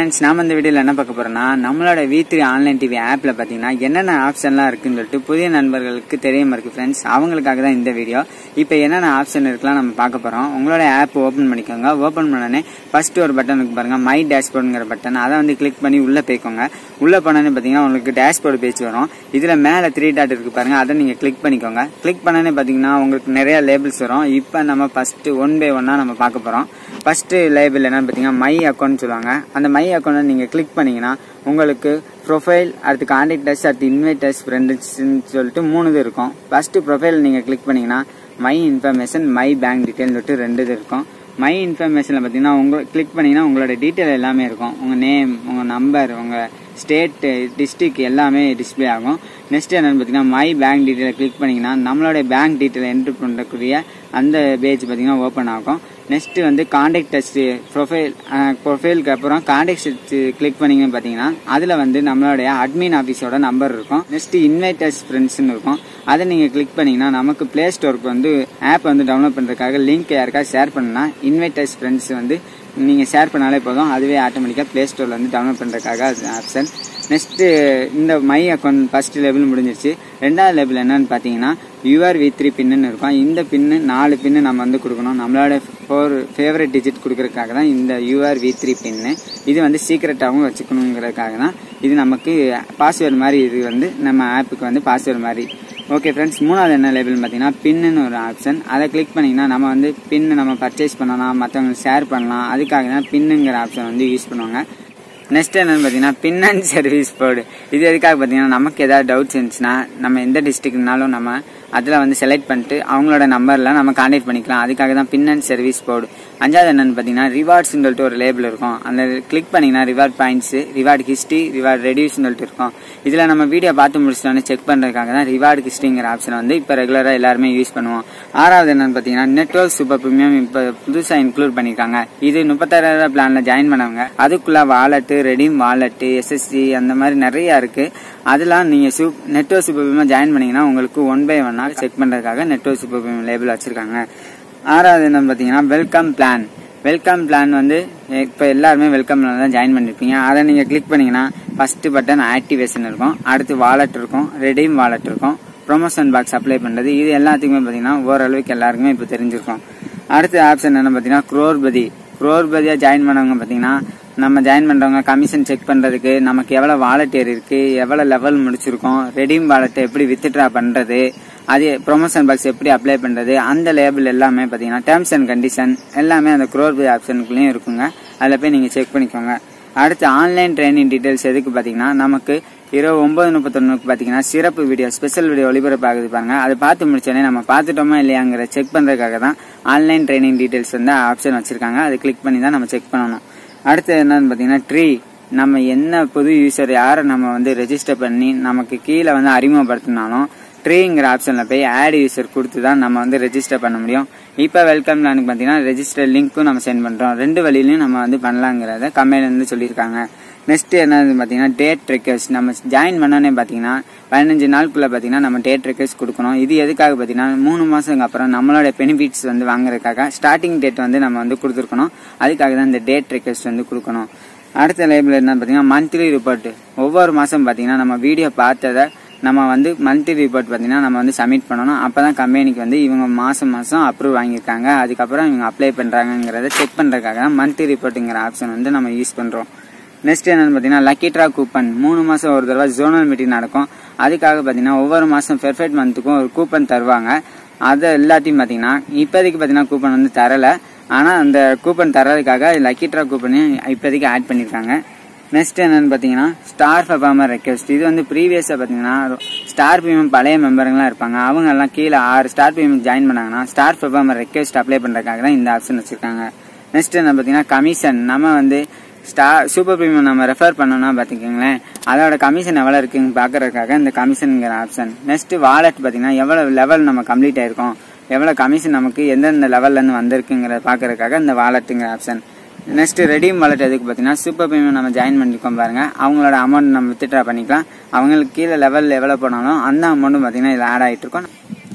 friends நாம இந்த வீடியோவில் என்ன பார்க்க போறோம்னா நம்மளோட வி த்ரீ ஆன்லைன் டிவி ஆப்ல பார்த்தீங்கன்னா என்னென்ன ஆப்ஷன்லாம் இருக்குன்னு சொல்லிட்டு புதிய நண்பர்களுக்கு தெரியாம இருக்கு ஃப்ரெண்ட்ஸ் அவங்களுக்காக தான் இந்த வீடியோ இப்போ என்னென்ன ஆப்ஷன் இருக்கலாம் நம்ம பார்க்க போறோம் உங்களோட ஆப் ஓப்பன் பண்ணிக்கோங்க ஓப்பன் பண்ணனே ஃபர்ஸ்ட் ஒரு பட்டன் இருக்கு பாருங்க மை டேஷ்போர்டுங்கிற பட்டன் அதை வந்து கிளிக் பண்ணி உள்ள போய்க்கோங்க உள்ள போனோன்னே பார்த்தீங்கன்னா உங்களுக்கு டேஷ்போர்டு பேஜ் வரும் இதுல மேலே த்ரீ டாட் இருக்கு பாருங்க அதை நீங்க கிளிக் பண்ணிக்கோங்க கிளிக் பண்ணனே பார்த்தீங்கன்னா உங்களுக்கு நிறைய லேபிள்ஸ் வரும் இப்போ நம்ம ஃபர்ஸ்ட் ஒன் பை ஒன்னா நம்ம பார்க்க போறோம் ஃபர்ஸ்ட் லேபிள் என்னன்னு பார்த்தீங்கன்னா மை அக்கௌண்ட் சொல்லுவாங்க அந்த மை அக்கௌண்ட்டை நீங்கள் கிளிக் பண்ணீங்கன்னா உங்களுக்கு ப்ரொஃபைல் அடுத்து கான்டாக்ட் டச் அடுத்து இன்வைட் டச் ஃப்ரெண்ட்ஸ்ன்னு சொல்லிட்டு மூணு இது இருக்கும் ஃபர்ஸ்ட் ப்ரொஃபைல் நீங்கள் கிளிக் பண்ணீங்கன்னா my information my bank detail சொல்லிட்டு ரெண்டு இது இருக்கும் மை இன்ஃபர்மேஷனில் பார்த்தீங்கன்னா உங்கள் கிளிக் பண்ணீங்கன்னா உங்களோட டீட்டெயில் எல்லாமே இருக்கும் உங்கள் நேம் உங்கள் நம்பர் உங்கள் ஸ்டேட்டு டிஸ்ட்ரிக் எல்லாமே டிஸ்பிளே ஆகும் நெக்ஸ்ட் என்னன்னு பார்த்தீங்கன்னா மை பேங்க் டீட்டெயிலை கிளிக் பண்ணீங்கன்னா நம்மளுடைய பேங்க் டீட்டெயில் என்ட்ரு பண்ணக்கூடிய அந்த பேஜ் பார்த்தீங்கன்னா ஓப்பன் ஆகும் நெக்ஸ்ட் வந்து காண்டாக்ட் டெஸ்ட் ப்ரொஃபைல் ப்ரொஃபைலுக்கு அப்புறம் காண்டாக்ட் டெஸ்ட் கிளிக் பண்ணீங்கன்னு பார்த்தீங்கன்னா அதில் வந்து நம்மளுடைய அட்மின் ஆஃபீஸோட நம்பர் இருக்கும் நெக்ஸ்ட் இன்வைட் டெஸ்ட் ஃப்ரெண்ட்ஸ்னு இருக்கும் அதை நீங்கள் கிளிக் பண்ணீங்கன்னா நமக்கு ப்ளே ஸ்டோருக்கு வந்து ஆப் வந்து டவுன்லோட் பண்ணுறதுக்காக லிங்க் யாருக்காவது ஷேர் பண்ணா இன்வைட் டெஸ்ட் ஃப்ரெண்ட்ஸ் வந்து நீங்கள் ஷேர் பண்ணாலே போதும் அதுவே ஆட்டோமேட்டிக்காக ப்ளே ஸ்டோரில் வந்து டவுன்லோட் பண்ணுறதுக்காக அது ஆப்ஷன் நெக்ஸ்ட்டு இந்த மை அக்கௌண்ட் ஃபர்ஸ்ட் லெவல் முடிஞ்சிருச்சு ரெண்டாவது லெவல் என்னன்னு பார்த்தீங்கன்னா யூஆர் வி த்ரீ பின்னு இருக்கும் இந்த பின்னு நாலு பின்னு நம்ம வந்து கொடுக்கணும் நம்மளோட ஃபோர் ஃபேவரட் டிஜிட் கொடுக்கறதுக்காக தான் இந்த யூஆர் வி த்ரீ பின்னு இது வந்து சீக்கிரட்டாகவும் வச்சுக்கணுங்கிறதுக்காக தான் இது நமக்கு பாஸ்வேர்டு மாதிரி இது வந்து நம்ம ஆப்புக்கு வந்து பாஸ்வேர்டு மாதிரி ஓகே ஃப்ரெண்ட்ஸ் மூணாவது என்ன லேபிள்னு பார்த்தீங்கன்னா பின்னு ஒரு ஆப்ஷன் அதை கிளிக் பண்ணிங்கன்னா நம்ம வந்து பின்னு நம்ம பர்ச்சேஸ் பண்ணலாம் மற்றவங்களுக்கு ஷேர் பண்ணலாம் அதுக்காக தான் பின்னுங்கிற ஆப்ஷன் வந்து யூஸ் பண்ணுவாங்க நெக்ஸ்ட் என்னன்னு பார்த்தீங்கன்னா பின் அண்ட் சர்வீஸ் போர்டு இது எதுக்காக பார்த்தீங்கன்னா நமக்கு ஏதாவது டவுட்ஸ் இருந்துச்சுன்னா நம்ம எந்த டிஸ்ட்ரிக்ட்னாலும் நம்ம அதில் வந்து செலக்ட் பண்ணிட்டு அவங்களோட நம்பரில் நம்ம கான்டாக்ட் பண்ணிக்கலாம் அதுக்காக தான் பின் அண்ட் சர்வீஸ் போர்டு அஞ்சாவது என்னன்னு பார்த்தீங்கன்னா ரிவார்ட்ஸ்னு சொல்லிட்டு ஒரு லேபிள் இருக்கும் அந்த கிளிக் பண்ணிங்கன்னா reward points reward history reward ரெடியூஸ்னு சொல்லிட்டு இருக்கும் இதில் நம்ம வீடியோ பார்த்து முடிச்சிட்டோன்னு செக் பண்ணுறதுக்காக தான் ரிவார்டு ஹிஸ்ட்ரிங்கிற ஆப்ஷன் வந்து இப்போ ரெகுலராக எல்லாருமே யூஸ் பண்ணுவோம் ஆறாவது என்னன்னு பார்த்தீங்கன்னா நெட்ஒர்க் சூப்பர் ப்ரீமியம் இப்போ புதுசாக இன்க்ளூட் பண்ணியிருக்காங்க இது முப்பத்தாயிரம் பிளானில் ஜாயின் பண்ணவங்க அதுக்குள்ள வாலெட்டு ரெடீம் வாலெட்டு எஸ்எஸ்சி அந்த மாதிரி நிறைய இருக்கு அதெல்லாம் நீங்கள் சூப் நெட்ஒர்க் சூப்பர் ப்ரீமியம் ஜாயின் பண்ணீங்கன்னா உங்களுக்கு one by one or check பண்ணுறதுக்காக நெட்ஒர்க் சூப்பர் ப்ரீமியம் லேபிள் வச்சிருக்காங்க ஆறாவது என்னன்னு பார்த்தீங்கன்னா வெல்கம் பிளான் வெல்கம் பிளான் வந்து இப்போ எல்லாருமே வெல்கம் பிளான் தான் ஜாயின் பண்ணிருப்பீங்க அதை நீங்கள் கிளிக் பண்ணீங்கன்னா ஃபர்ஸ்ட் பட்டன் ஆக்டிவேஷன் இருக்கும் அடுத்து வாலெட் இருக்கும் ரெடீம் வாலெட் இருக்கும் ப்ரொமோஷன் பாக்ஸ் அப்ளை பண்ணுறது இது எல்லாத்துக்குமே பார்த்தீங்கன்னா ஓரளவுக்கு எல்லாருக்குமே இப்போ தெரிஞ்சிருக்கும் அடுத்த ஆப்ஷன் என்ன பார்த்தீங்கன்னா குரோர்பதி குரோர்பதியாக ஜாயின் பண்ணவங்க பார்த்தீங்கன்னா நம்ம ஜாயின் பண்ணுறவங்க கமிஷன் செக் பண்ணுறதுக்கு நமக்கு எவ்வளோ வாலெட் ஏறி இருக்கு எவ்வளோ லெவல் முடிச்சிருக்கோம் ரெடீம் வாலெட்டை எப்படி வித்ட்ரா பண்ணுறது அது ப்ரொமோஷன் பாக்ஸ் எப்படி அப்ளை பண்ணுறது அந்த லேபிள் எல்லாமே பார்த்தீங்கன்னா டேர்ம்ஸ் அண்ட் கண்டிஷன் எல்லாமே அந்த குரோர்பதி ஆப்ஷனுக்குள்ளேயும் இருக்குங்க அதில் போய் நீங்கள் செக் பண்ணிக்கோங்க அடுத்து ஆன்லைன் ட்ரைனிங் டீட்டெயில்ஸ் எதுக்கு பார்த்தீங்கன்னா நமக்கு இரவு ஒன்பது முப்பத்தொன்னுக்கு பார்த்தீங்கன்னா சிறப்பு வீடியோ ஸ்பெஷல் வீடியோ ஒளிபரப்பாகுது பாருங்க அதை பார்த்து முடிச்சோடனே நம்ம பார்த்துட்டோமா இல்லையாங்கிற செக் பண்ணுறதுக்காக தான் ஆன்லைன் ட்ரைனிங் டீட்டெயில்ஸ் வந்து ஆப்ஷன் வச்சிருக்காங்க அதை கிளிக் பண்ணி தான் நம்ம செக் பண்ணணும் அடுத்து என்னன்னு பார்த்தீங்கன்னா ட்ரீ நம்ம என்ன புது யூசர் யாரை நம்ம வந்து ரெஜிஸ்டர் பண்ணி நமக்கு கீழே வந்து அறிமுகப்படுத்தினாலும் ட்ரீங்கிற ஆப்ஷனில் போய் ஆட் யூசர் கொடுத்து தான் நம்ம வந்து ரெஜிஸ்டர் பண்ண முடியும் இப்போ வெல்கம் பிளானுக்கு பார்த்தீங்கன்னா ரெஜிஸ்டர் லிங்க்கும் நம்ம சென்ட் பண்ணுறோம் ரெண்டு வழியிலையும் நம்ம வந்து பண்ணலாங்கிறத கம்பெனிலேருந்து சொல்லியிருக்காங்க நெக்ஸ்ட் என்னது பார்த்தீங்கன்னா டேட் ரெக்வஸ்ட் நம்ம ஜாயின் பண்ணோன்னே பார்த்தீங்கன்னா பதினஞ்சு நாளுக்குள்ளே பார்த்தீங்கன்னா நம்ம டேட் ரெக்வஸ்ட் கொடுக்கணும் இது எதுக்காக பார்த்தீங்கன்னா மூணு மாதத்துக்கு அப்புறம் நம்மளோட பெனிஃபிட்ஸ் வந்து வாங்குறதுக்காக ஸ்டார்டிங் டேட் வந்து நம்ம வந்து கொடுத்துருக்கணும் அதுக்காக தான் இந்த டேட் ரெக்வஸ்ட் வந்து கொடுக்கணும் அடுத்த லேபிள் என்ன பார்த்தீங்கன்னா மந்த்லி ரிப்போர்ட் ஒவ்வொரு மாதம் பார்த்தீங்கன்னா நம்ம வீடியோ பார்த்ததை நம்ம வந்து மந்த்லி ரிப்போர்ட் பார்த்தீங்கன்னா நம்ம வந்து சப்மிட் பண்ணணும் அப்போ தான் கம்பெனிக்கு வந்து இவங்க மாதம் மாதம் அப்ரூவ் வாங்கியிருக்காங்க அதுக்கப்புறம் இவங்க அப்ளை பண்ணுறாங்கிறத செக் பண்ணுறதுக்காக தான் மந்த்லி ரிப்போர்ட்டுங்கிற ஆப்ஷன் வந்து நம்ம யூஸ் பண்ணுறோம் நெக்ஸ்ட் என்னன்னு பார்த்தீங்கன்னா லக்கி ட்ரா கூப்பன் மூணு மாதம் ஒரு தடவை ஜோனல் மீட்டிங் நடக்கும் அதுக்காக பார்த்தீங்கன்னா ஒவ்வொரு மாதம் பெர்ஃபெக்ட் மந்த்துக்கும் ஒரு கூப்பன் தருவாங்க அதை எல்லாத்தையும் பார்த்தீங்கன்னா இப்போதைக்கு பார்த்தீங்கன்னா கூப்பன் வந்து தரலை ஆனால் அந்த கூப்பன் தரதுக்காக லக்கி ட்ரா கூப்பனையும் இப்போதைக்கு ஆட் பண்ணியிருக்காங்க நெக்ஸ்ட் என்னன்னு பார்த்தீங்கன்னா ஸ்டார் பர்ஃபார்மர் ரெக்வஸ்ட் இது வந்து ப்ரீவியஸாக பார்த்தீங்கன்னா ஸ்டார் பிரீமியம் பழைய மெம்பருங்களாம் இருப்பாங்க அவங்க எல்லாம் கீழே ஆறு ஸ்டார் பிரீமியம் ஜாயின் பண்ணாங்கன்னா ஸ்டார் பர்ஃபார்மர் ரெக்வஸ்ட் அப்ளை பண்ணுறதுக்காக தான் இந்த ஆப்ஷன் வச்சிருக்காங்க நெக்ஸ்ட் என்ன பார்த்தீங்கன்னா கமிஷன் நம்ம வந்து ஸ்டார் சூப்பர் ப்ரீமியம் நம்ம ரெஃபர் பண்ணோம்னா பார்த்துக்கோங்களேன் அதோட கமிஷன் எவ்வளோ இருக்குன்னு பார்க்கறதுக்காக இந்த கமிஷனுங்கிற ஆப்ஷன் நெக்ஸ்ட் வாலெட் பார்த்தீங்கன்னா எவ்வளோ லெவல் நம்ம கம்ப்ளீட் ஆயிருக்கோம் எவ்வளோ கமிஷன் நமக்கு எந்தெந்த லெவல்லேருந்து வந்திருக்குங்கிறத பார்க்கறதுக்காக இந்த வாலெட்டுங்கிற ஆப்ஷன் நெக்ஸ்ட் ரெடீம் வாலெட் எதுக்கு பார்த்தீங்கன்னா சூப்பர் ப்ரீமியம் நம்ம ஜாயின் பண்ணிருக்கோம் பாருங்க அவங்களோட அமௌண்ட் நம்ம வித்ட்ரா பண்ணிக்கலாம் அவங்களுக்கு கீழே லெவல் எவ்வளோ போனாலும் அந்த அமௌண்ட்டும் பார்த்தீங்கன்னா இதில் ஆட் ஆகிட்டு இருக்கும்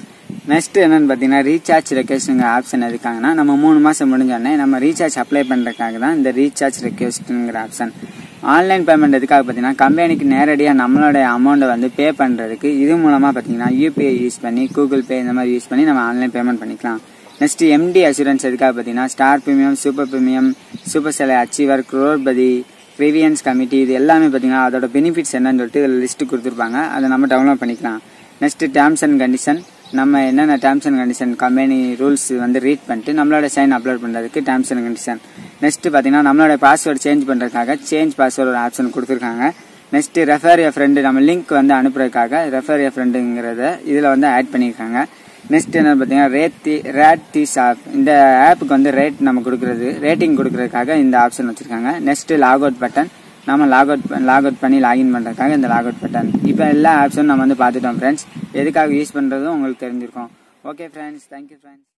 நெக்ஸ்ட் என்னன்னு பார்த்தீங்கன்னா ரீசார்ஜ் ரெக்வஸ்ட்டுங்கிற ஆப்ஷன் எதுக்காங்கன்னா நம்ம மூணு மாதம் முடிஞ்சோடனே நம்ம ரீசார்ஜ் அப்ளை பண்ணுறதுக்காக தான் இந்த ரீசார்ஜ் ரெக்வஸ்ட்டுங்கிற ஆப்ஷன் ஆன்லைன் பேமெண்ட் எதுக்காக பார்த்தீங்கன்னா கம்பெனிக்கு நேரடியாக நம்மளோட அமௌண்ட்டை வந்து பே பண்ணுறதுக்கு இது மூலமாக பார்த்தீங்கன்னா யூபிஐ யூஸ் பண்ணி கூகுள் பே இந்த மாதிரி யூஸ் பண்ணி நம்ம ஆன்லைன் பேமெண்ட் பண்ணிக்கலாம் நெக்ஸ்ட் எம்டி அசூரன்ஸ் எதுக்காக பார்த்தீங்கன்னா star premium super premium super செலை அச்சீவர் குரோர்பதி ப்ரீவியன்ஸ் கமிட்டி இது எல்லாமே பார்த்தீங்கன்னா அதோட பெனிஃபிட்ஸ் என்னன்னு சொல்லிட்டு இதில் லிஸ்ட்டு கொடுத்துருப்பாங்க அதை நம்ம டவுன்லோட் பண்ணிக்கலாம் நெக்ஸ்ட் டேர்ம்ஸ் அண்ட் கண்டிஷன் நம்ம என்னென்ன terms and condition company rules வந்து ரீட் பண்ணிட்டு நம்மளோட சைன் அப்லோட் பண்ணுறதுக்கு டேர்ம்ஸ் அண்ட் கண்டிஷன் நெக்ஸ்ட் பார்த்தீங்கன்னா நம்மளோட பாஸ்வேர்டு சேஞ்ச் பண்ணுறதுக்காக சேஞ்ச் பாஸ்வேர்டு ஒரு ஆப்ஷன் கொடுத்துருக்காங்க நெக்ஸ்ட் ரெஃபர் எ ஃப்ரெண்டு நம்ம லிங்க் வந்து அனுப்புறதுக்காக ரெஃபர் எ ஃப்ரெண்டுங்கிறத இதில் வந்து ஆட் பண்ணியிருக்காங்க நெக்ஸ்ட் என்ன பார்த்தீங்கன்னா ரேத்தி ரேட் தீஸ் ஆப் இந்த ஆப்புக்கு வந்து ரேட் நம்ம கொடுக்குறது ரேட்டிங் கொடுக்கறதுக்காக இந்த ஆப்ஷன் வச்சுருக்காங்க நெக்ஸ்ட் லாக் அவுட் பட்டன் நம்ம லாக் அவுட் லாக் அவுட் பண்ணி லாகின் பண்ணுறதுக்காக இந்த லாக் அவுட் பட்டன் இப்போ எல்லா ஆப்ஷனும் நம்ம வந்து பார்த்துட்டோம் ஃப்ரெண்ட்ஸ் எதுக்காக யூஸ் பண்ணுறதும் உங்களுக்கு தெரிஞ்சிருக்கும் ஓகே ஃப்ரெண்ட்ஸ் தேங்க்யூ ஃப்ரெண்ட்ஸ்